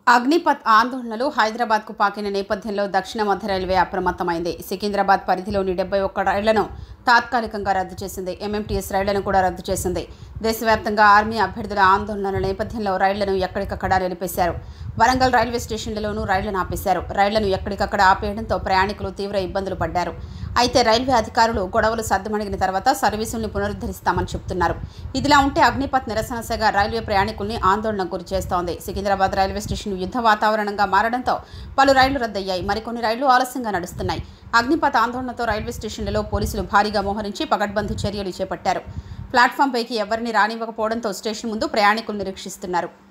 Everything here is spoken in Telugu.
అగ్నిపత్ ఆందోళనలు హైదరాబాద్కు పాకిన నేపథ్యంలో దక్షిణ మధ్య రైల్వే అప్రమత్తమైంది సికింద్రాబాద్ పరిధిలోని డెబ్బై ఒక్క రైళ్లను తాత్కాలికంగా రద్దు చేసింది ఎంఎంటీఎస్ రైళ్లను కూడా రద్దు చేసింది దేశవ్యాప్తంగా ఆర్మీ అభ్యర్థుల ఆందోళనల నేపథ్యంలో రైళ్లను ఎక్కడికక్కడ నిలిపేశారు వరంగల్ రైల్వే స్టేషన్లలోనూ రైళ్లను ఆపేశారు రైళ్లను ఎక్కడికక్కడ ఆపేయడంతో ప్రయాణికులు తీవ్ర ఇబ్బందులు పడ్డారు అయితే రైల్వే అధికారులు గొడవలు సర్దుమణిగిన తర్వాత సర్వీసుల్ని పునరుద్ధరిస్తామని చెబుతున్నారు ఇదిలా ఉంటే అగ్నిపత్ నిరసన శాఖ రైల్వే ప్రయాణికుల్ని ఆందోళనకు గురి చేస్తోంది సికింద్రాబాద్ రైల్వే స్టేషన్ యుద్ధ వాతావరణంగా మారడంతో పలు రైళ్లు రద్దయ్యాయి మరికొన్ని రైళ్లు ఆలస్యంగా నడుస్తున్నాయి అగ్నిపత్ ఆందోళనతో రైల్వే స్టేషన్లలో పోలీసులు భారీగా మోహరించి పగడ్బందీ చర్యలు చేపట్టారు ప్లాట్ఫామ్ పైకి ఎవరిని రానివ్వకపోవడంతో స్టేషన్ ముందు ప్రయాణికులు నిరీక్షిస్తున్నారు